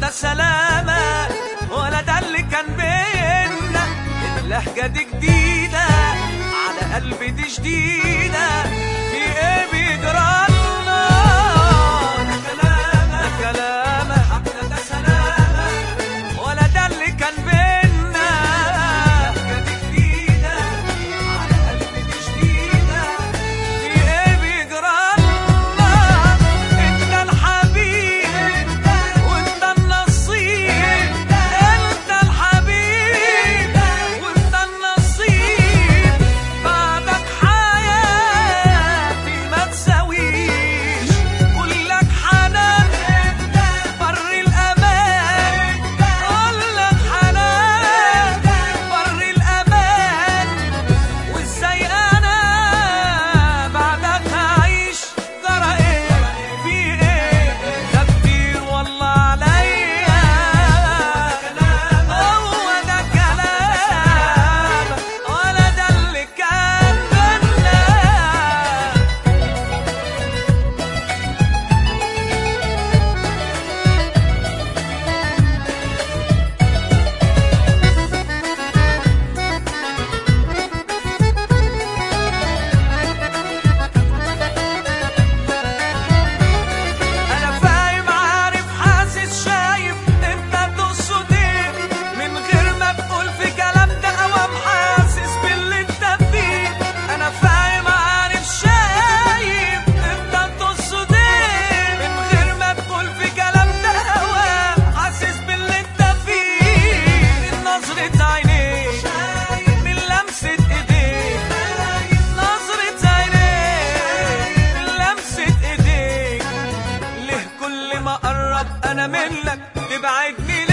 ده سلامة ولا ده اللي كان بينا اللهجة دي جديدة على قلبي دي شديدة في ايه بيجرالنا ده كلامة ده كلامة حتى ده سلامة ولا ده اللي كان بينا اللهجة دي جديدة على قلبي دي شديدة في ايه بيجرالنا انت الحبيب وانت النصيب انت الحبيب وانت النصيب بعدك حياتي ما تساويش كلك حنان بر الامان كلك حنان بر الامان وازاي انا بعدك هعيش ترى ايه في ايه ده كتير والله عليا هو ده كلام ولا ده اللي كان بينا انا فاهم عارف حاسس شايف انت تقصد ايه من غير ما تقول في كلام ده اوام حاسس باللي انت فيه انا فاهم عارف شايف انت تقصد ايه من غير ما تقول في كلام ده اوام حاسس باللي انت فيه من نظرة عينيك من لمسة ايديك نظرة عينيك من لمسة ايديك ليه كل ما اقرب انا منك تبعدني ليه